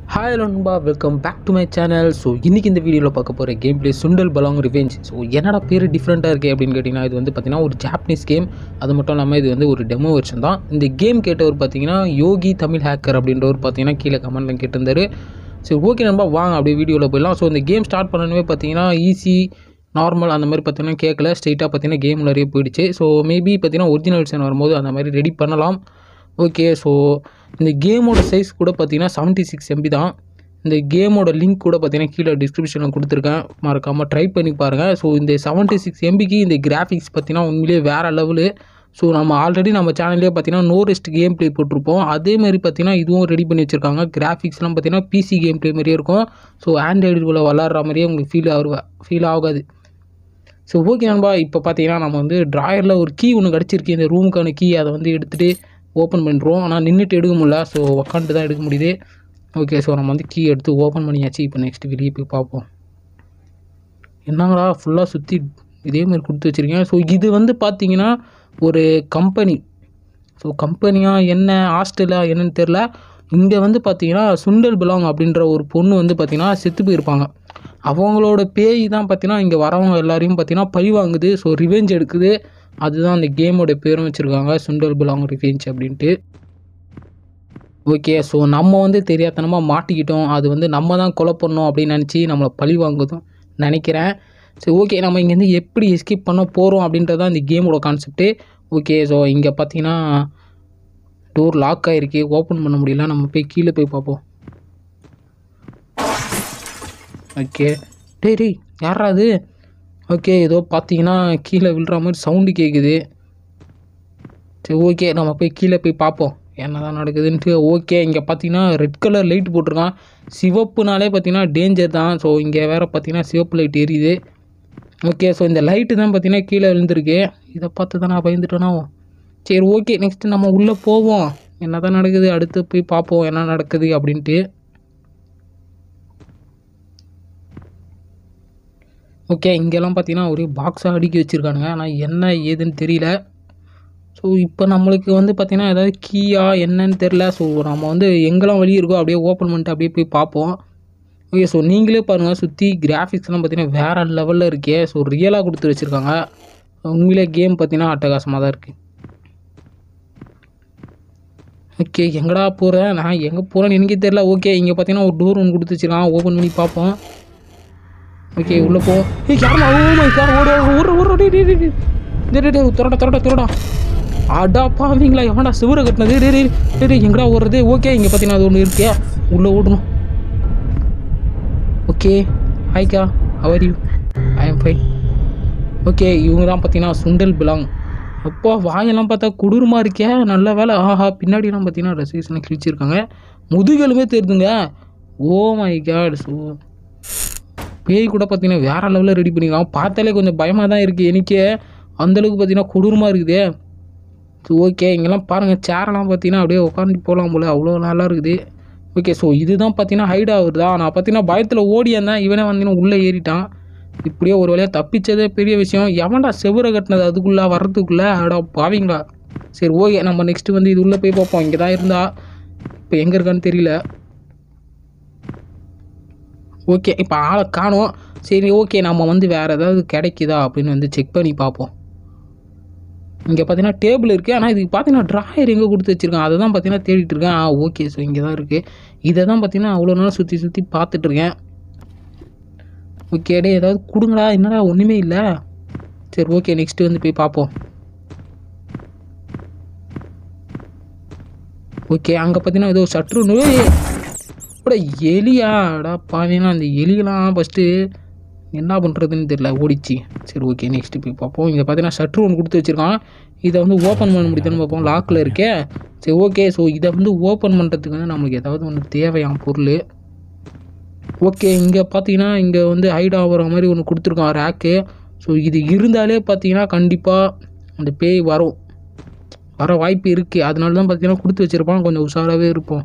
Hi நண்பா welcome back to my channel so இன்றைக்கி இந்த வீடியோவில் பார்க்க போகிற game play Sundel Bolong revenge so என்னடா பேர் டிஃப்ரெண்ட்டாக இருக்கே அப்படின்னு கேட்டிங்கன்னா இது வந்து பார்த்திங்கன்னா ஒரு ஜாப்பனீஸ் கேம் அது மட்டும் இல்லாமல் இது வந்து ஒரு டெமோ வெர்ஷன் தான் இந்த கேம் கேட்டவர் பார்த்தீங்கன்னா யோகி தமிழ் ஹேக்கர் அப்படின்றவர் பார்த்தீங்கன்னா கீழே கமெண்ட்டில் கேட்டிருந்தாரு சரி ஓகே நண்பா வாங்க அப்படியே வீடியோவில் போயிடலாம் ஸோ இந்த கேம் ஸ்டார்ட் பண்ணணுமே பார்த்தீங்கன்னா ஈஸி நார்மல் அந்த மாதிரி பார்த்தீங்கன்னா கேட்கல ஸ்ட்ரைட்டாக பார்த்தீங்கன்னா கேம் நிறைய போயிடுச்சு ஸோ மேபி பார்த்தீங்கன்னா ஒரிஜினல் வெர்ஷன் வரும்போது அந்த மாதிரி ரெடி பண்ணலாம் ஓகே ஸோ இந்த கேமோட சைஸ் கூட பார்த்தீங்கன்னா செவன்ட்டி சிக்ஸ் எம்பி தான் இந்த கேமோட லிங்க் கூட பார்த்தீங்கன்னா கீழே டிஸ்கிரிப்ஷனில் கொடுத்துருக்கேன் மறக்காமல் ட்ரை பண்ணி பாருங்கள் ஸோ இந்த செவன்ட்டி சிக்ஸ் எம்பிக்கு இந்த கிராஃபிக்ஸ் பார்த்தீங்கன்னா உண்மையிலேயே வேறு லெவலு ஸோ நம்ம ஆல்ரெடி நம்ம சேனல்லே பார்த்தீங்கன்னா நோ ரெஸ்ட் கேம் ப்ளே போட்டிருப்போம் அதே மாதிரி பார்த்தீங்கன்னா இதுவும் ரெடி பண்ணி வச்சுருக்காங்க கிராஃபிக்ஸ்லாம் பார்த்தீங்கன்னா பிசி கேம் ப்ளே மாதிரியே இருக்கும் ஸோ ஆண்ட்ராய்டுக்குள்ளே விளாட்ற மாதிரியே உங்களுக்கு ஃபீல் ஆகுவ ஃபீல் ஆகாது ஸோ ஓகே நண்பா இப்போ பார்த்தீங்கன்னா நம்ம வந்து ட்ராயரில் ஒரு கீ ஒன்று கிடச்சிருக்கு இந்த ரூமுக்கான கீ அதை வந்து எடுத்துகிட்டு ஓப்பன் பண்ணுறோம் ஆனால் நின்றுட்டு எடுக்க முடியல ஸோ உக்காந்துட்டு தான் எடுக்க முடியுது ஓகே ஸோ நம்ம வந்து கீ எடுத்து ஓப்பன் பண்ணியாச்சு இப்போ நெக்ஸ்ட் வெளியே போய் பார்ப்போம் என்னங்கடா ஃபுல்லாக சுற்றி இதே மாதிரி கொடுத்து வச்சுருக்கேன் ஸோ இது வந்து பார்த்தீங்கன்னா ஒரு கம்பெனி ஸோ கம்பெனியாக என்ன ஹாஸ்டலா என்னன்னு தெரில இங்கே வந்து பார்த்தீங்கன்னா சுண்டல் பிலாங் அப்படின்ற ஒரு பொண்ணு வந்து பார்த்தீங்கன்னா செத்து போயிருப்பாங்க அவங்களோட பேய் தான் பார்த்தீங்கன்னா இங்கே வரவங்க எல்லாரையும் பார்த்தீங்கன்னா பழி வாங்குது ஸோ ரிவெஞ்ச் எடுக்குது அதுதான் அந்த கேமோட பேரும் வச்சுருக்காங்க சுண்டல் பிலாங் ரிவெஞ்ச் அப்படின்ட்டு ஓகே ஸோ நம்ம வந்து தெரியாதனமாக மாட்டிக்கிட்டோம் அது வந்து நம்ம தான் கொலை பண்ணோம் அப்படின்னு நினச்சி நம்மளை பழி வாங்குதும் நினைக்கிறேன் சரி ஓகே நம்ம இங்கேருந்து எப்படி எஸ்கேப் பண்ண போகிறோம் அப்படின்றது தான் இந்த கேமோட கான்செப்ட்டு ஓகே ஸோ இங்கே பார்த்தீங்கன்னா டோர் லாக் ஆகிருக்கு ஓப்பன் பண்ண முடியல நம்ம போய் கீழே போய் பார்ப்போம் ஓகே டேய் டேய் யாரா அது ஓகே ஏதோ பார்த்தீங்கன்னா கீழே விழுற மாதிரி சவுண்டு கேட்குது சரி ஓகே நம்ம போய் கீழே போய் பார்ப்போம் என்ன தான் நடக்குதுன்ட்டு ஓகே இங்கே பார்த்தீங்கன்னா ரெட் கலர் லைட் போட்டிருக்கான் சிவப்புனாலே பார்த்தீங்கன்னா டேஞ்சர் தான் ஸோ இங்கே வேறு பார்த்தீங்கன்னா சிவப்பு லைட் எரியுது ஓகே ஸோ இந்த லைட்டு தான் பார்த்தீங்கன்னா கீழே விழுந்திருக்கு இதை பார்த்து தான் நான் பயந்துட்டேனோ சரி ஓகே நெக்ஸ்ட்டு நம்ம உள்ளே போவோம் என்ன தான் நடக்குது அடுத்து போய் பார்ப்போம் என்ன நடக்குது அப்படின்ட்டு ஓகே இங்கெல்லாம் பார்த்தீங்கன்னா ஒரே பாக்ஸாக அடுக்கி வச்சுருக்கானுங்க ஆனால் என்ன ஏதுன்னு தெரியல ஸோ இப்போ நம்மளுக்கு வந்து பார்த்திங்கன்னா ஏதாவது கீயா என்னன்னு தெரில ஸோ நம்ம வந்து எங்கெல்லாம் வழி இருக்கோ அப்படியே ஓப்பன் பண்ணிட்டு அப்படியே போய் பார்ப்போம் ஓகே ஸோ நீங்களே பாருங்கள் சுற்றி கிராஃபிக்ஸ்லாம் பார்த்தீங்கன்னா வேறு லெவலில் இருக்கே ஸோ ரியலாக கொடுத்து வச்சுருக்காங்க உண்மையிலே கேம் பார்த்தீங்கன்னா அட்டகாசமாக தான் இருக்குது ஓகே எங்கடா போகிறேன் நான் எங்கே போகிறேன்னு எனக்கே தெரில ஓகே இங்கே பார்த்தீங்கன்னா ஒரு டோர் ஒன்று கொடுத்து வச்சுருக்கான் ஓப்பன் பண்ணி பார்ப்போம் ஓகே உள்ளே போ ஏய் யாரா ஓ மை காட் ஓட ஓட ஓட டே டே டே டே டே டே துரடா துரடா துரடா அடா பாவீங்களா எவன்டா சிவரை கட்டினது டே டே டே டே எங்கடா ஓடுறது ஓகே இங்கே பார்த்தீங்கன்னா அது ஒன்று இருக்கே உள்ளே ஓடணும் ஓகே ஹாய்க்கா how are you I am fine okay இவங்க தான் பார்த்தீங்கன்னா சுண்டல் பிலாங் அப்பா வாயெல்லாம் பார்த்தா கொடூரமாக இருக்கே நல்ல வேலை ஆஹா பின்னாடிலாம் பார்த்தீங்கன்னா ரசிகேஷனை கிழிச்சிருக்காங்க முதுகெலுமே தெரியுதுங்க ஓ மை காட் ஸோ பேய் கூட பார்த்தீங்கன்னா வேறு லெவலில் ரெடி பண்ணிக்கலாம் பார்த்தாலே கொஞ்சம் பயமாக தான் இருக்குது எனக்கே அந்தளவுக்கு பார்த்தீங்கன்னா கொடூரமாக இருக்குதே ஸோ ஓகே இங்கெல்லாம் பாருங்கள் சேரெல்லாம் பார்த்தீங்கன்னா அப்படியே உட்காந்து போகலாம் போல் அவ்வளோ நல்லா இருக்குது ஓகே ஸோ இதுதான் பார்த்தீங்கன்னா ஹைட் ஆகுறதா நான் பார்த்தீங்கன்னா பயத்தில் ஓடி இருந்தேன் இவனே வந்தீங்கன்னா உள்ளே ஏறிட்டான் இப்படியே ஒரு வழியாக தப்பிச்சதே பெரிய விஷயம் எவன்டா செவரை கட்டினது அதுக்குள்ளே வர்றதுக்குள்ளே அடா பாவீங்களா சரி ஓகே நம்ம நெக்ஸ்ட்டு வந்து இது உள்ளே போய் பார்ப்போம் இங்கே தான் இருந்தா இப்போ எங்கே இருக்கான்னு தெரியல ஓகே இப்போ ஆளை காணோம் சரி ஓகே நம்ம வந்து வேறு ஏதாவது கிடைக்குதா அப்படின்னு வந்து செக் பண்ணி பார்ப்போம் இங்கே பார்த்தீங்கன்னா டேபிள் இருக்குது ஆனால் இதுக்கு பார்த்தீங்கன்னா ட்ராயர் எங்கே கொடுத்து வச்சுருக்கேன் அதை தான் பார்த்தீங்கன்னா தேடிட்டு இருக்கேன் ஆ ஓகே ஸோ இங்கே தான் இருக்குது இதை தான் பார்த்தீங்கன்னா அவ்வளோ நேரம் சுற்றி சுற்றி பார்த்துட்ருக்கேன் ஓகே டே ஏதாவது கொடுங்கடா என்னடா ஒன்றுமே இல்லை சரி ஓகே நெக்ஸ்ட்டு வந்து போய் பார்ப்போம் ஓகே அங்கே பார்த்தீங்கன்னா ஏதோ சட்ரு நோய் அட எலியாடா பாவீங்கன்னா அந்த எலியெல்லாம் ஃபஸ்ட்டு என்ன பண்ணுறதுன்னு தெரியல ஓடிச்சு சரி ஓகே நெக்ஸ்ட்டு போய் பார்ப்போம் இங்கே பார்த்தீங்கன்னா ஷட்ரு ஒன்று கொடுத்து வச்சுருக்கான் இதை வந்து ஓப்பன் பண்ண முடியுதுன்னு பார்ப்போம் லாக்கில் இருக்கே சரி ஓகே ஸோ இதை வந்து ஓப்பன் பண்ணுறதுக்கு வந்து நம்மளுக்கு ஏதாவது ஒன்று தேவையான பொருள் ஓகே இங்கே பார்த்தீங்கன்னா இங்கே வந்து ஹைட் ஆகிற மாதிரி ஒன்று கொடுத்துருக்கான் ரேக்கு ஸோ இது இருந்தாலே பார்த்தீங்கன்னா கண்டிப்பாக அந்த பேய் வரும் வர வாய்ப்பு இருக்குது அதனால தான் பார்த்தீங்கன்னா கொடுத்து வச்சுருப்பான் கொஞ்சம் உஷாராகவே இருப்போம்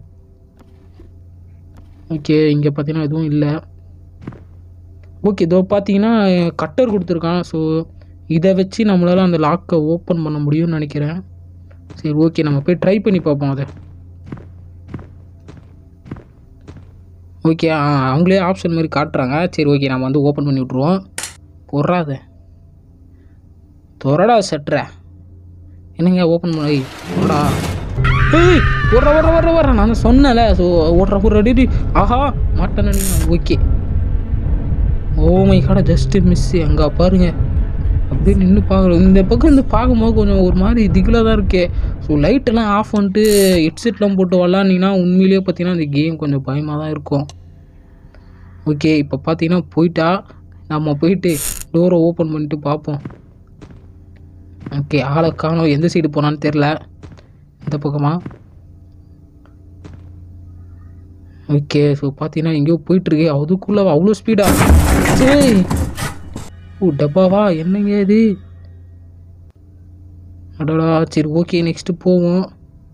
ஓகே இங்கே பார்த்தீங்கன்னா எதுவும் இல்லை ஓகே இதோ பார்த்தீங்கன்னா கட்டர் கொடுத்துருக்கான் ஸோ இதை வச்சு நம்மளால் அந்த லாக்கை ஓப்பன் பண்ண முடியும்னு நினைக்கிறேன் சரி ஓகே நம்ம போய் ட்ரை பண்ணி பார்ப்போம் அதை ஓகே அவங்களே ஆப்ஷன் மாதிரி காட்டுறாங்க சரி ஓகே நம்ம வந்து ஓப்பன் பண்ணி விட்ருவோம் பொறாத தொரடா சட்டுற என்னங்க ஓப்பன் பண்ணி போடா ஏய் வர்ற வர்ற வர்ற வர்ற நான் தான் சொன்னேன்ல ஸோ ஓடுற ஒரு அடி ஆஹா மாட்டேன் okay oh my God just miss அங்கே பாருங்க அப்படியே நின்று பார்க்குறோம் இந்த பக்கம் இருந்து பார்க்கும்போது கொஞ்சம் ஒரு மாதிரி திகிலாக தான் இருக்கே ஸோ லைட்டெல்லாம் ஆஃப் பண்ணிட்டு ஹெட்செட்லாம் போட்டு விளாண்டிங்கன்னா உண்மையிலேயே பார்த்தீங்கன்னா இந்த கேம் கொஞ்சம் பயமாக தான் இருக்கும் ஓகே இப்போ பார்த்தீங்கன்னா போயிட்டா நம்ம போயிட்டு டோரை ஓப்பன் பண்ணிட்டு பார்ப்போம் ஓகே ஆளை காணோம் எந்த சைடு போனான்னு தெரில இந்த பக்கமா ஓகே ஸோ பார்த்தீங்கன்னா எங்கேயோ போயிட்டுருக்கு அதுக்குள்ளே அவ்வளோ ஸ்பீடா சரி ஓ டப்பாவா என்னங்க இது அடடா சரி ஓகே நெக்ஸ்ட்டு போவோம்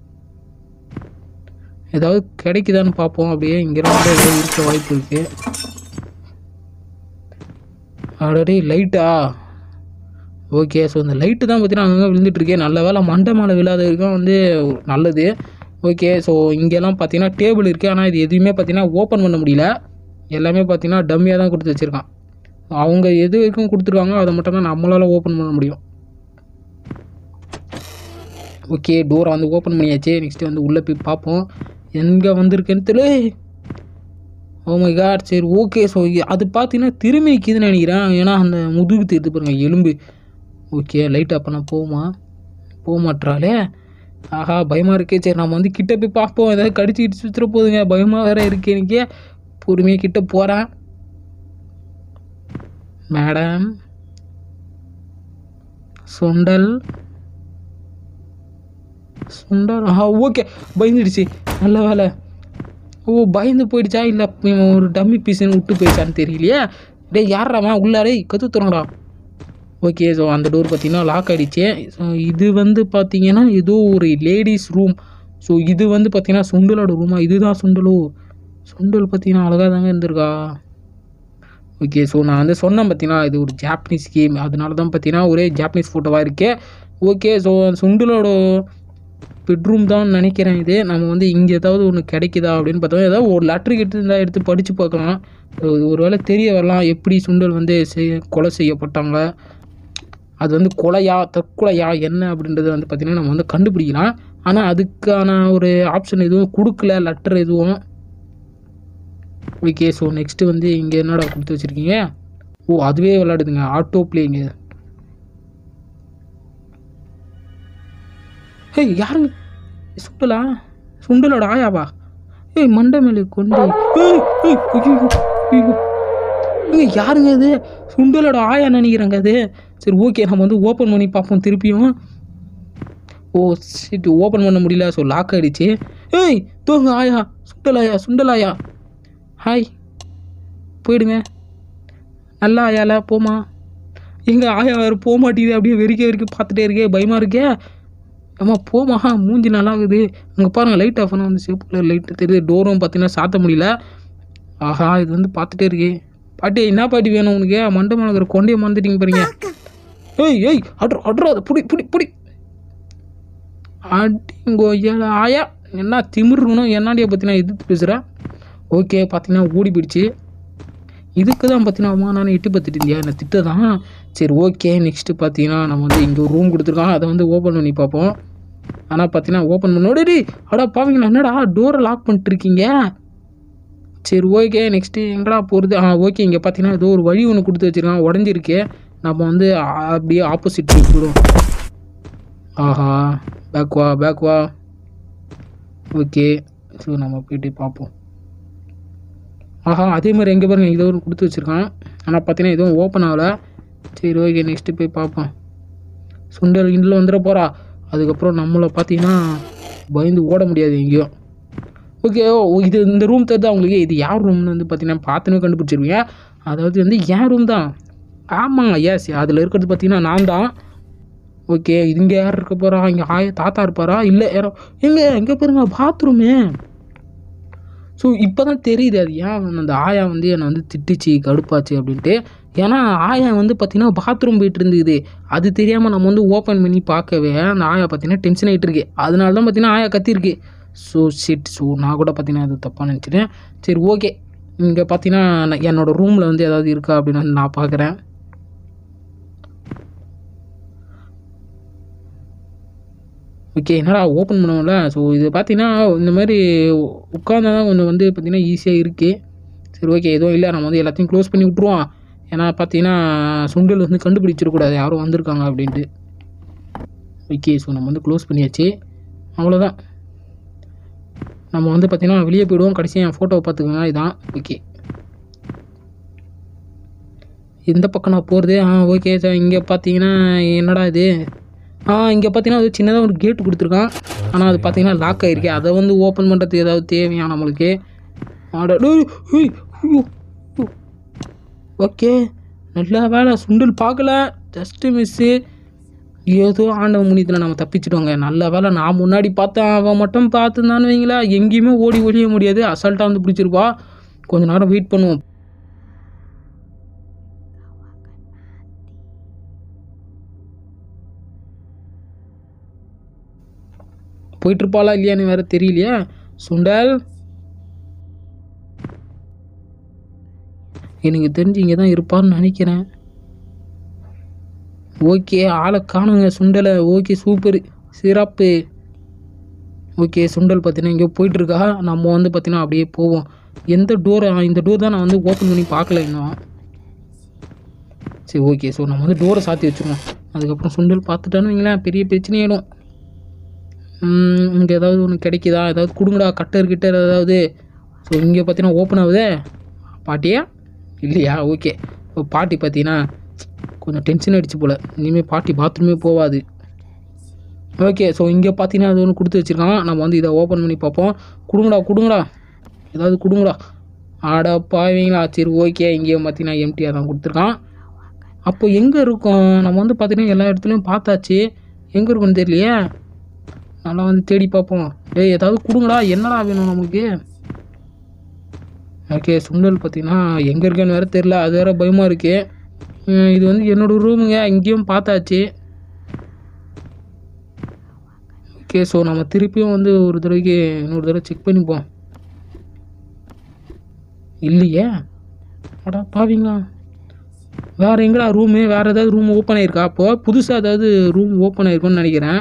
ஏதாவது கிடைக்குதான்னு பார்ப்போம் அப்படியே இங்கே ரொம்ப ஏதோ இருக்க வாய்ப்பு இருக்கு அடடே லைட்டா ஓகே ஸோ இந்த லைட்டு தான் பார்த்தீங்கன்னா அங்கங்கே விழுந்துட்டு இருக்கேன் நல்ல வேலை மண்டை மேலே விழாத வரைக்கும் வந்து நல்லது ஓகே ஸோ இங்கெல்லாம் பார்த்தீங்கன்னா டேபிள் இருக்குது ஆனால் இது எதுவுமே பார்த்தீங்கன்னா ஓப்பன் பண்ண முடியல எல்லாமே பார்த்தீங்கன்னா டம்மியாக தான் கொடுத்து வச்சுருக்கான் அவங்க எது வரைக்கும் கொடுத்துருக்காங்க அதை மட்டும் தான் நம்மளால் ஓப்பன் பண்ண முடியும் ஓகே டோரை வந்து ஓப்பன் பண்ணியாச்சு நெக்ஸ்ட்டு வந்து உள்ளே போய் பார்ப்போம் எங்கே வந்திருக்குன்னு தெரியல ஓ மை காட் சரி ஓகே ஸோ அது பார்த்தீங்கன்னா திரும்பி நிற்கிதுன்னு நினைக்கிறேன் ஏன்னா அந்த முதுகு தெரியுது பாருங்க எலும்பு ஓகே லைட் அப்போ நான் போகுமா போக மாட்டாளே ஆஹா பயமாக இருக்கே சரி நம்ம வந்து கிட்ட போய் பார்ப்போம் ஏதாவது கடிச்சு கிடிச்சு சுற்றுற போதுங்க பயமாக வேற இருக்கு எனக்கு பொறுமையாக கிட்ட போகிறேன் மேடம் சுண்டல் சுண்டல் ஆ ஓகே பயந்துடுச்சு நல்ல வேலை ஓ பயந்து போயிடுச்சா இல்லை இவன் ஒரு டம்மி பீஸ்னு விட்டு போயிடுச்சான்னு தெரியலையே டேய் யாராமா உள்ளாரே கற்று தரங்கடா ஓகே ஸோ அந்த டோர் பார்த்தீங்கன்னா லாக் ஆகிடுச்சு ஸோ இது வந்து பார்த்தீங்கன்னா ஏதோ ஒரு லேடிஸ் ரூம் ஸோ இது வந்து பார்த்தீங்கன்னா சுண்டலோட ரூமா இதுதான் சுண்டலோ சுண்டல் பார்த்தீங்கன்னா அழகாக தாங்க இருந்திருக்கா ஓகே ஸோ நான் வந்து சொன்னேன் பார்த்தீங்கன்னா இது ஒரு ஜாப்பனீஸ் கேம் அதனால தான் பார்த்தீங்கன்னா ஒரே ஜாப்பனீஸ் ஃபோட்டோவாக இருக்கே ஓகே ஸோ சுண்டலோட பெட்ரூம் தான் நினைக்கிறேன் இது நம்ம வந்து இங்கே ஏதாவது ஒன்று கிடைக்குதா அப்படின்னு பார்த்தோம் ஏதாவது ஒரு லெட்ரு எடுத்து இருந்தால் எடுத்து படித்து பார்க்கலாம் ஒரு ஒருவேளை தெரிய வரலாம் எப்படி சுண்டல் வந்து செய் கொலை செய்யப்பட்டாங்க அது வந்து கொலையா தற்கொலையா என்ன அப்படின்றது வந்து பார்த்திங்கன்னா நம்ம வந்து கண்டுபிடிக்கலாம் ஆனால் அதுக்கான ஒரு ஆப்ஷன் எதுவும் கொடுக்கல லெட்டர் எதுவும் ஓகே ஸோ நெக்ஸ்ட்டு வந்து இங்கே என்னடா கொடுத்து வச்சுருக்கீங்க ஓ அதுவே விளாடுதுங்க ஆட்டோ பிளேங்க ஏய் யாருங்க சுண்டலா சுண்டலோட ஆயாவா ஏய் மண்டை மேலே கொண்டு ஏய் ஏய் ஐயோ ஐயோ ஏய் யாருங்க இது சுண்டலோட ஆயா நினைக்கிறேங்க அது சரி ஓகே நம்ம வந்து ஓப்பன் பண்ணி பார்ப்போம் திருப்பியும் ஓ சரி ஓப்பன் பண்ண முடியல ஸோ லாக் ஆகிடுச்சு ஏய் தோங்க ஆயா சுண்டலாயா சுண்டலாயா ஹாய் போயிடுங்க நல்லா ஆயால போமா எங்க ஆயா வேறு போக மாட்டேங்குது அப்படியே வெறிக்க வெறிக்க பார்த்துட்டே இருக்கே பயமாக இருக்கே அம்மா போமா மூஞ்சி நல்லா இருக்குது அங்கே பாருங்க லைட் ஆஃப் பண்ண வந்து சிவப்பு லைட் தெரியுது டோரும் பார்த்தீங்கன்னா சாத்த முடியல ஆஹா இது வந்து பார்த்துட்டே இருக்கே பாட்டி என்ன பாட்டி வேணும் உனக்கு மண்டை மேலே இருக்கிற கொண்டையை மறந்துட்டீங்க பாருங்க ஏய் ஏய் அட்ரா அட்ரா புடி புடி புடி அடிங்கோ ஏழ ஆயா என்ன திமிருக்கணும் என்னாடியை பற்றினா எதிர்த்து பேசுகிறேன் ஓகே பார்த்தீங்கன்னா ஓடி போயிடுச்சு இதுக்கு தான் பார்த்தீங்கன்னா அம்மா நான் எட்டு பார்த்துட்டு இருந்தியா என்ன திட்ட தான் சரி ஓகே நெக்ஸ்ட்டு பார்த்தீங்கன்னா நம்ம வந்து இங்கே ஒரு ரூம் கொடுத்துருக்கோம் அதை வந்து ஓப்பன் பண்ணி பார்ப்போம் ஆனால் பார்த்தீங்கன்னா ஓப்பன் பண்ணோட டேய் அடா பாவீங்களா என்னடா டோரை லாக் பண்ணிட்டு இருக்கீங்க சரி ஓகே நெக்ஸ்ட்டு எங்கடா போகிறது ஆ ஓகே இங்கே பார்த்தீங்கன்னா ஏதோ ஒரு வழி ஒன்று கொடுத்து வச்சுருக்கான் உடஞ்சிருக்கு நம்ம வந்து ஆ- அப்படியே ஆப்போசிட் போயிடும் ஆஹா பேக் வா பேக் வா ஓகே ஸோ நம்ம போயிட்டு பார்ப்போம் ஆஹா அதே மாதிரி எங்கே பாருங்க ஏதோ ஒன்று கொடுத்து வச்சுருக்கான் ஆனால் பார்த்தீங்கன்னா எதுவும் ஓப்பன் ஆகலை சரி ஓகே நெக்ஸ்ட்டு போய் பார்ப்போம் சுண்டல் கிண்டல் வந்துட போகிறா அதுக்கப்புறம் நம்மளை பார்த்தீங்கன்னா பயந்து ஓட முடியாது எங்கேயும் ஓகே ஓ இது இந்த ரூம் தெரிஞ்சா உங்களுக்கு இது யார் ரூம்னு வந்து பார்த்தீங்கன்னா பார்த்துன்னு கண்டுபிடிச்சிருவீங்க அதாவது வந்து என் ரூம் தான் ஆமாங்க எஸ் அதில் இருக்கிறது பார்த்தீங்கன்னா நான் தான் ஓகே இங்கே யார் இருக்க போகிறா இங்கே ஆய தாத்தா இருப்பாரா இல்லை யாரோ எங்கே எங்கே பாருங்க பாத்ரூமு ஸோ இப்போ தான் தெரியுது அது ஏன் வந்து அந்த ஆயா வந்து என்னை வந்து திட்டுச்சு கடுப்பாச்சு அப்படின்ட்டு ஏன்னா ஆயா வந்து பார்த்தீங்கன்னா பாத்ரூம் போயிட்டு இருந்தது அது தெரியாமல் நம்ம வந்து ஓப்பன் பண்ணி பார்க்கவே அந்த ஆயா பார்த்தீங்கன்னா டென்ஷன் ஆகிட்டு இருக்கு அதனால தான் பார்த்தீங்கன்னா ஆயா கத்திருக்கு ஸோ ஷிட் ஸோ நான் கூட பார்த்தீங்கன்னா அது தப்பாக நினச்சிட்டேன் சரி ஓகே இங்கே பார்த்தீங்கன்னா நான் என்னோட ரூமில் வந்து ஏதாவது இருக்கா அப்படின்னு வந்து நான் பார்க்குறேன் ஓகே என்னடா ஓப்பன் பண்ணுவோம்ல ஸோ இது பார்த்தீங்கன்னா இந்த மாதிரி உட்காந்தா தான் கொஞ்சம் வந்து பார்த்தீங்கன்னா ஈஸியாக இருக்குது சரி ஓகே எதுவும் இல்லை நம்ம வந்து எல்லாத்தையும் க்ளோஸ் பண்ணி விட்ருவோம் ஏன்னா பார்த்தீங்கன்னா சுண்டல் வந்து கண்டுபிடிச்சிடக்கூடாது யாரும் வந்திருக்காங்க அப்படின்ட்டு ஓகே ஸோ நம்ம வந்து க்ளோஸ் பண்ணியாச்சு அவ்வளோதான் நம்ம வந்து பார்த்தீங்கன்னா வெளியே போயிடுவோம் கடைசியாக என் ஃபோட்டோவை பார்த்துக்கோங்க இதான் ஓகே எந்த பக்கம் நான் போகிறது ஆ ஓகே சார் இங்கே பார்த்தீங்கன்னா என்னடா இது ஆ இங்கே பார்த்தீங்கன்னா அது சின்னதாக ஒரு கேட்டு கொடுத்துருக்கான் ஆனால் அது பார்த்தீங்கன்னா லாக் ஆகிருக்கு அதை வந்து ஓப்பன் பண்ணுறதுக்கு ஏதாவது தேவையா நம்மளுக்கு ஆட டேய், ஏய், ஐயோ, ஐயோ. ஓகே நல்ல வேலை சுண்டல் பார்க்கல ஜஸ்ட்டு மிஸ்ஸு ஏதோ ஆண்டவ முனியத்தில் நம்ம தப்பிச்சிட்டோங்க நல்ல வேலை நான் முன்னாடி பார்த்தேன் அவன் மட்டும் பார்த்துருந்தான்னு வைங்களேன் எங்கேயுமே ஓடி ஒழிய முடியாது அசால்ட்டாக வந்து பிடிச்சிருப்பா கொஞ்ச நேரம் வெயிட் பண்ணுவோம் போயிட்டுருப்பாளா இல்லையான்னு வேற தெரியலையே சுண்டல் எனக்கு தெரிஞ்சு இங்கே தான் இருப்பான்னு நினைக்கிறேன் ஓகே ஆளை காணுங்க சுண்டலை ஓகே சூப்பர் சிறப்பு ஓகே சுண்டல் பார்த்தீங்கன்னா இங்கே போயிட்டுருக்கா நம்ம வந்து பார்த்தீங்கன்னா அப்படியே போவோம் எந்த டோர் இந்த டோர் தான் நான் வந்து ஓப்பன் பண்ணி பார்க்கல இன்னும் சரி ஓகே ஸோ நம்ம வந்து டோரை சாத்தி வச்சுருவோம் அதுக்கப்புறம் சுண்டல் பார்த்துட்டான்னு வைங்களேன் பெரிய பிரச்சனையாயிடும் இங்கே ஏதாவது ஒன்று கிடைக்குதா ஏதாவது கொடுங்கடா கட்டர் கிட்டர் ஏதாவது ஸோ இங்கே பார்த்தீங்கன்னா ஓப்பன் ஆகுதே பாட்டியா இல்லையா ஓகே இப்போ பாட்டி பார்த்தீங்கன்னா கொஞ்சம் டென்ஷன் அடிச்சு போல் இனிமேல் பாட்டி பாத்ரூமே போகாது ஓகே ஸோ இங்கே பார்த்தீங்கன்னா அது ஒன்று கொடுத்து வச்சுருக்கான் நம்ம வந்து இதை ஓப்பன் பண்ணி பார்ப்போம் கொடுங்கடா கொடுங்கடா ஏதாவது கொடுங்கடா ஆடா பாவீங்களா சரி ஓகே இங்கேயும் பார்த்தீங்கன்னா எம்டியாக தான் கொடுத்துருக்கான் அப்போ எங்கே இருக்கும் நம்ம வந்து பார்த்தீங்கன்னா எல்லா இடத்துலையும் பார்த்தாச்சு எங்கே இருக்குன்னு தெரியலையே நல்லா வந்து தேடி பார்ப்போம் டேய் ஏதாவது கொடுங்கடா என்னடா வேணும் நமக்கு ஓகே சுண்டல் பார்த்தீங்கன்னா எங்கே இருக்கேன்னு வேறு தெரில அது வேறு பயமாக இருக்கு உம், இது வந்து என்னோட ரூமுங்க இங்கேயும் பார்த்தாச்சு ஓகே ஸோ நம்ம திருப்பியும் வந்து ஒரு தடவைக்கு இன்னொரு தடவை செக் பண்ணிப்போம் இல்லையே அடா பாவீங்களா வேறு எங்கடா ரூமு வேறு ஏதாவது ரூம் ஓப்பன் ஆயிருக்கா அப்போ புதுசாக ஏதாவது ரூம் ஓப்பன் ஆயிருக்கும்னு நினைக்கிறேன்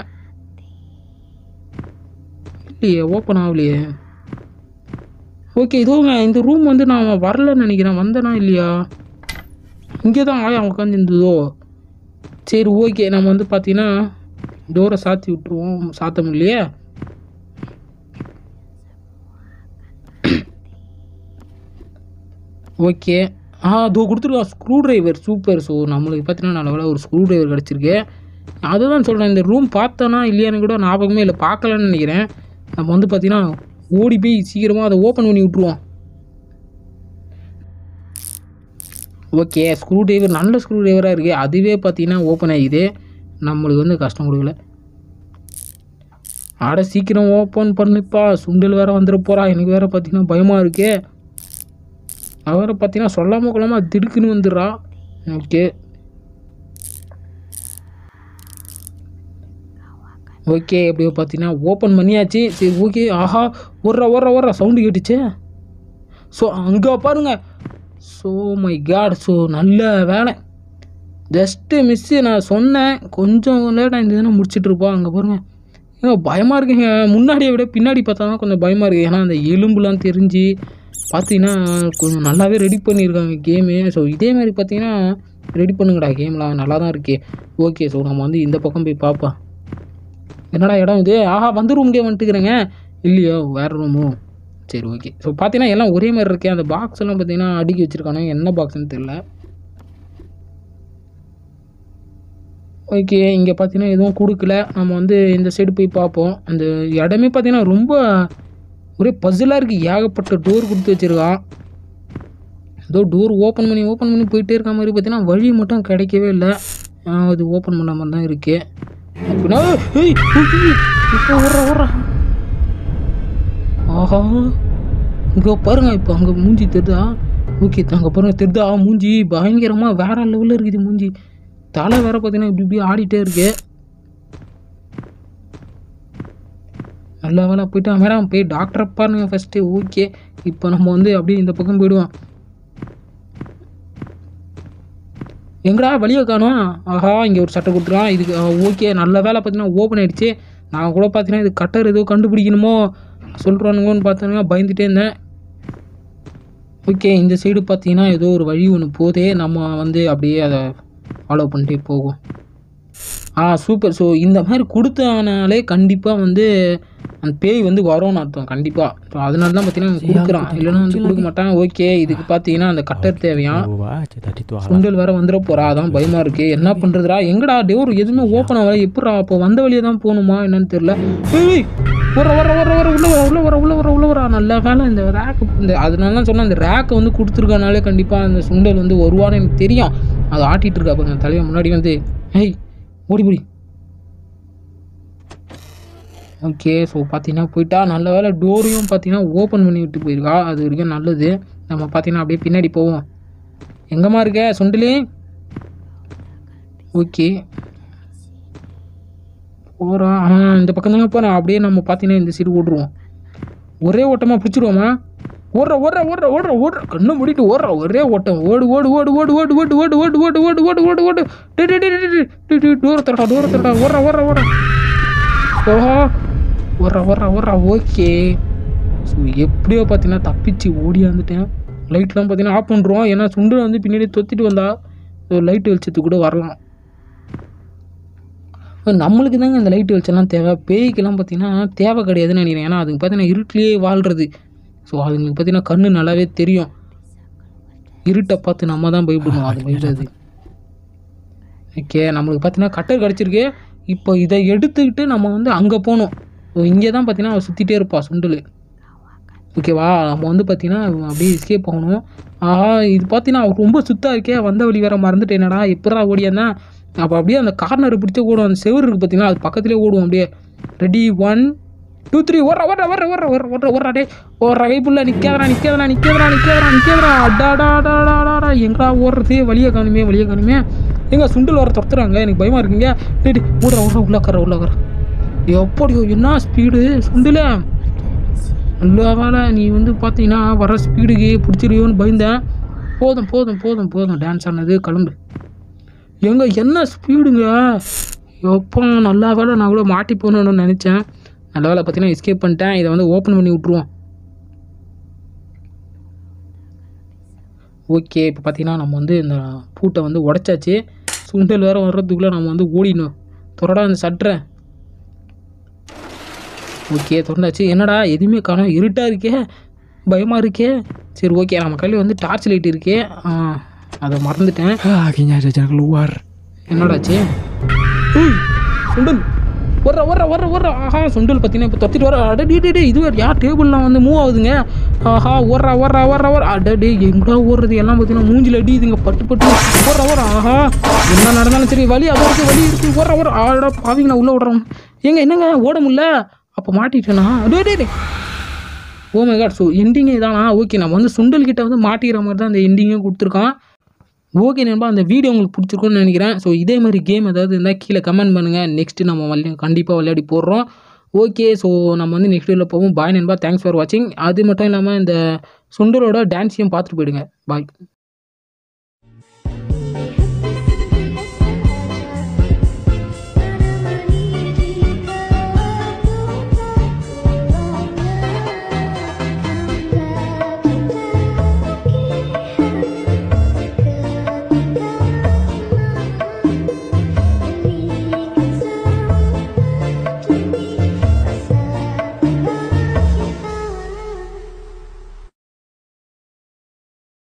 இல்லையே ஓப்பன் ஆகலையே ஓகே இதோங்க இந்த ரூம் வந்து நான் வரலன்னு நினைக்கிறேன் வந்தேனா இல்லையா இங்கே தான் ஆயா உட்காந்துருந்ததோ சரி ஓகே நம்ம வந்து பார்த்தீங்கன்னா டோரை சாத்தி விட்ருவோம் சாத்த முடியலையே ஓகே ஆ அதோ கொடுத்துருக்கான் ஸ்க்ரூ டிரைவர் சூப்பர் ஸோ நம்மளுக்கு பார்த்தீங்கன்னா நல்ல வேளை ஒரு ஸ்க்ரூ டிரைவர் கிடச்சிருக்கு அதை தான் சொல்கிறேன் இந்த ரூம் பார்த்தோன்னா இல்லையான்னு கூட ஞாபகமே இல்லை பார்க்கலன்னு நினைக்கிறேன் நம்ம வந்து பார்த்தீங்கன்னா ஓடி போய் சீக்கிரமாக அதை ஓப்பன் பண்ணி விட்ருவோம் ஓகே ஸ்க்ரூ டிரைவர் நல்ல ஸ்க்ரூ டிரைவராக இருக்குது அதுவே பார்த்தீங்கன்னா ஓப்பன் ஆகிது நம்மளுக்கு வந்து கஷ்டம் கொடுக்கல ஆட சீக்கிரம் ஓப்பன் பண்ணுப்பா சுண்டல் வேறு வந்துட போகிறா எனக்கு வேறு பார்த்தீங்கன்னா பயமாக இருக்கே அவரை பார்த்தீங்கன்னா சொல்லாமல் கொள்ளாமல் திடுக்குன்னு வந்துடுறா ஓகே ஓகே எப்படியோ பார்த்தீங்கன்னா ஓப்பன் பண்ணியாச்சு சரி ஓகே ஆஹா ஓடுறா ஓடுறா ஓடுறா சவுண்டு கேட்டுச்சே ஸோ அங்கே பாருங்க ஸோ மை காட் ஸோ நல்ல வேலை ஜஸ்ட்டு மிஸ்ஸு நான் சொன்னேன் கொஞ்சம் லேட்டாக இருந்ததுன்னா முடிச்சிட்டு இருப்போம் அங்கே பாருங்க ஏங்க பயமாக இருக்குங்க முன்னாடியை விட பின்னாடி பார்த்தா தான் கொஞ்சம் பயமாக இருக்குது ஏன்னா அந்த எலும்புலாம் தெரிஞ்சு பார்த்தீங்கன்னா கொஞ்சம் நல்லாவே ரெடி பண்ணியிருக்காங்க கேமு ஸோ இதே மாதிரி பார்த்தீங்கன்னா ரெடி பண்ணுங்கடா கேம்லாம் நல்லா தான் இருக்கே ஓகே ஸோ நம்ம வந்து இந்த பக்கம் போய் பார்ப்போம் என்னடா இடம் இது ஆஹா வந்து ரூம்கே வந்துட்டுக்கிறேங்க இல்லையோ வேறு ரூமோ சரி ஓகே ஸோ பார்த்தீங்கன்னா எல்லாம் ஒரே மாதிரி இருக்கே அந்த பாக்ஸ் எல்லாம் பார்த்தீங்கன்னா அடுக்கி வச்சுருக்கானுங்க என்ன பாக்ஸ்னு தெரில ஓகே இங்கே பார்த்தீங்கன்னா எதுவும் கொடுக்கல நம்ம வந்து இந்த சைடு போய் பார்ப்போம் அந்த இடமே பார்த்தீங்கன்னா ரொம்ப ஒரே பசிலாக இருக்குது ஏகப்பட்ட டோர் கொடுத்து வச்சுருக்கான் ஏதோ டோர் ஓப்பன் பண்ணி ஓப்பன் பண்ணி போயிட்டே இருக்க மாதிரி பார்த்தீங்கன்னா வழி மட்டும் கிடைக்கவே இல்லை ஆஹ் அது ஓப்பன் பண்ண மாதிரி தான் இருக்கு அப்படின்னா ஏய், ஏய், இப்போ ஓடுறா ஓடுறா ஆஹா இங்கே பாருங்க இப்போ அங்கே மூஞ்சி தெரிதா ஓகே அங்கே பாருங்க தெரிதா மூஞ்சி பயங்கரமாக வேற லெவலில் இருக்குது மூஞ்சி தலை வேற பார்த்தீங்கன்னா இப்படி இப்படி ஆடிட்டே இருக்கு நல்ல வேலை போயிட்டு மேடம் போய் டாக்டரை பாருங்க ஃபஸ்ட்டு ஓகே இப்போ நம்ம வந்து அப்படியே இந்த பக்கம் போயிடுவோம் எங்கடா வெளியே காணோம் ஆஹா இங்கே ஒரு சட்டை கொடுத்துருக்கான் இதுக்கு ஓகே நல்ல வேலை பார்த்தீங்கன்னா ஓப்பன் ஆயிடுச்சு நான் கூட பார்த்தீங்கன்னா இது கட்டர் ஏதோ கண்டுபிடிக்கணுமோ சொல்கிறானுங்கன்னு பார்த்தீங்கன்னா பயந்துட்டே இருந்தேன் ஓகே இந்த சைடு பார்த்தீங்கன்னா ஏதோ ஒரு வழி ஒன்று போதே நம்ம வந்து அப்படியே அதை ஃபாலோ பண்ணிட்டே போகும் ஆ சூப்பர் ஸோ இந்த மாதிரி கொடுத்தானாலே கண்டிப்பாக வந்து அந்த பேய் வந்து வரும்னு அர்த்தம் கண்டிப்பாக ஸோ அதனால தான் பார்த்தீங்கன்னா கொடுக்குறான் இல்லைன்னா வந்து கொடுக்க மாட்டான் ஓகே இதுக்கு பார்த்தீங்கன்னா அந்த கட்டர் தேவையான் Gua aja tadi tuh alat. Sundel வேற வந்துட போறா அதான் பயமா இருக்கு என்ன பண்றதுடா எங்கடா டோர் எதுவுமே ஓப்பன் ஆகல எப்படா அப்போ வந்த வழியே தான் போகணுமா என்னன்னு தெரியல ஏய் வர வர வர வர உள்ள வர உள்ள வர உள்ள வர உள்ள வர நல்ல வேலை இந்த ரேக் இந்த அதனால தான் சொன்னேன் இந்த ரேக்கை வந்து கொடுத்துருக்கனாலே கண்டிப்பா அந்த சுண்டல் வந்து வருவான்னு எனக்கு தெரியும் அது ஆட்டிட்டு இருக்கா பாருங்க தலையை முன்னாடி வந்து ஏய் ஓடி போடி ஓகே ஸோ பார்த்தீங்கன்னா போயிட்டா நல்ல வேலை டோரையும் பார்த்தீங்கன்னா ஓப்பன் பண்ணி விட்டு போயிருக்கா அது வரைக்கும் நல்லது நம்ம பார்த்தீங்கன்னா அப்படியே பின்னாடி போவோம் எங்கம்மா இருக்க சுண்டலி ஓகே போகிறோம் ஆ இந்த பக்கம் தாங்க போகிறோம் அப்படியே நம்ம பார்த்தீங்கன்னா இந்த சைடு ஓடுருவோம் ஒரே ஓட்டமாக பிடிச்சிருவோமா ஓடுற ஓடுற ஓடுற ஓடுற ஓடுற கண்ணு மூடிட்டு ஓடுற ஒரே ஓட்டம் ஓடு ஓடு ஓடு ஓடு ஓடு ஓடு ஓடு ஓடு ஓடு ஓடு ஓடு ஓடு ஓடு டே டே டே டே டே டே தூர தரடா தூர தரடா ஓடுற ஓடுற ஓடுற ஓஹோ ஓடுற ஓடுற ஓடுற ஓகே ஸோ எப்படியோ பார்த்தீங்கன்னா தப்பிச்சு ஓடியாந்துட்டேன் லைட்லாம் பார்த்தீங்கன்னா ஆஃப் பண்ணுறோம் ஏன்னா சுண்டு வந்து பின்னாடி தொத்திட்டு வந்தா ஸோ லைட் வெளிச்சத்துக்கு கூட வரலாம் இப்ப நம்மளுக்கு தாங்க இந்த லைட் வெளிச்சம்லாம் தேவை பேய்க்கெல்லாம் பார்த்தீங்கன்னா தேவை கிடையாதுன்னு நினைக்கிறேன் ஏன்னா அதுக்கு பார்த்தீங்கன்னா இருட்டிலேயே வாழ்கிறது ஸோ அதுங்களுக்கு பார்த்தீங்கன்னா கண்ணு நல்லாவே தெரியும் இருட்டை பார்த்து நம்ம தான் பயப்படணும் அது பயப்படாது ஓகே நம்மளுக்கு பார்த்தீங்கன்னா கட்டர் கிடச்சிருக்கு இப்போ இதை எடுத்துக்கிட்டு நம்ம வந்து அங்கே போகணும் ஸோ இங்கே தான் பார்த்தீங்கன்னா அவள் சுற்றிட்டே இருப்பா சுண்டல் ஓகேவா நம்ம வந்து பார்த்தீங்கன்னா அப்படியே எஸ்கேப் ஆகணும் ஆஹா இது பார்த்தீங்கன்னா அவ ரொம்ப சுத்தா இருக்கே வந்த வழி வேற மறந்துட்டேன் என்னடா எப்படா ஓடியாந்தா அப்போ அப்படியே அந்த கார்னரை பிடிச்ச ஓடும் அந்த செவுரு இருக்குது பார்த்தீங்கன்னா அது பக்கத்துலேயே ஓடுவோம் அப்படியே ரெடி ஒன் டூ த்ரீ ஓடுற ஓடுற ஓடுற ஓடுற ஓடுற ஓடுற ஓடுறா டே ஓடுற கைப்புள்ள நிற்காதரா நிற்காதரா நிற்காதரா நிற்காதரா நிற்காதரா அடாடாடாடாடா எங்கடா ஓடுறது வழியை காணுமே வழியை காணுமே எங்க சுண்டல் வர துரத்துறாங்க எனக்கு பயமா இருக்குங்க டேய் டேய், ஓடுற ஓடுற உள்ளாக்கற உள்ளாக்கற எப்படியோ என்ன ஸ்பீடு சுண்டல நல்ல வேலை நீ வந்து பார்த்தீங்கன்னா வர ஸ்பீடுக்கு பிடிச்சிருவியோன்னு பயந்தேன் போதும் போதும் போதும் போதும் டான்ஸ் ஆனது கிளம்பு எங்க என்ன ஸ்பீடுங்க எப்போ நல்லா வேலை நான் கூட மாட்டி போகணுன்னு நினச்சேன் நல்ல வேலை பார்த்தீங்கன்னா எஸ்கேப் பண்ணிட்டேன் இதை வந்து ஓப்பன் பண்ணி விட்ருவோம் ஓகே இப்போ பார்த்தீங்கன்னா நம்ம வந்து இந்த பூட்டை வந்து உடச்சாச்சு சுண்டல் வேறு வர்றதுக்குள்ளே நம்ம வந்து ஓடிடணும் தொடடா இந்த சட்டரை ஓகே திறந்தாச்சு என்னடா எதுவுமே காணோம் இருட்டாக இருக்கே பயமாக இருக்கே சரி ஓகே நம்ம கையில் வந்து டார்ச் லைட் இருக்கே ஆ, அதை மறந்துட்டேன் Ah, akhirnya ada jalan keluar. என்னடாச்சு ஏய், சுண்டல் வர்ற வர்ற வர்ற வர்ற ஆஹா சுண்டல் பார்த்தீங்கன்னா இப்போ தொத்திட்டு வர அட டே டே டே இது வேறு யார் டேபிள்லாம் வந்து மூவ் ஆகுதுங்க ஆஹா ஓடுறா ஓடுறா ஓடுறா ஓடுற அட டே எங்கடா ஓடுறது எல்லாம் பார்த்தீங்கன்னா மூஞ்சில் அடியுதுங்க பட்டு பட்டு ஓடுறா ஓடுற ஆஹா என்ன நடந்தாலும் சரி வலி அதை இருக்கு வலி இருக்கு ஓடுற ஓடுற ஆடா பாவிங்களா உள்ளே ஓடுறோம் ஏங்க என்னங்க ஓட முடியல அப்போ மாட்டிட்டேனா டே டே டே ஓ மை காட் ஸோ எண்டிங்கே தானா ஓகே நம்ம வந்து சுண்டல் கிட்ட வந்து மாட்டிக்கிற மாதிரி தான் அந்த எண்டிங்கே கொடுத்துருக்கான் ஓகே நண்பா அந்த வீடியோ உங்களுக்கு பிடிச்சிருக்கும்னு நினைக்கிறேன் ஸோ இதே மாதிரி கேம் ஏதாவது இருந்தால் கீழே கமெண்ட் பண்ணுங்கள் நெக்ஸ்ட்டு நம்ம விளையா கண்டிப்பாக விளையாடி போடுறோம் ஓகே ஸோ நம்ம வந்து நெக்ஸ்ட் வீடியோவில் போவோம் பாய் நண்பா தேங்க்ஸ் ஃபார் வாட்சிங் அது மட்டும் இல்லாமல் இந்த சுண்டலோட டான்ஸையும் பார்த்துட்டு போயிடுங்க பாய்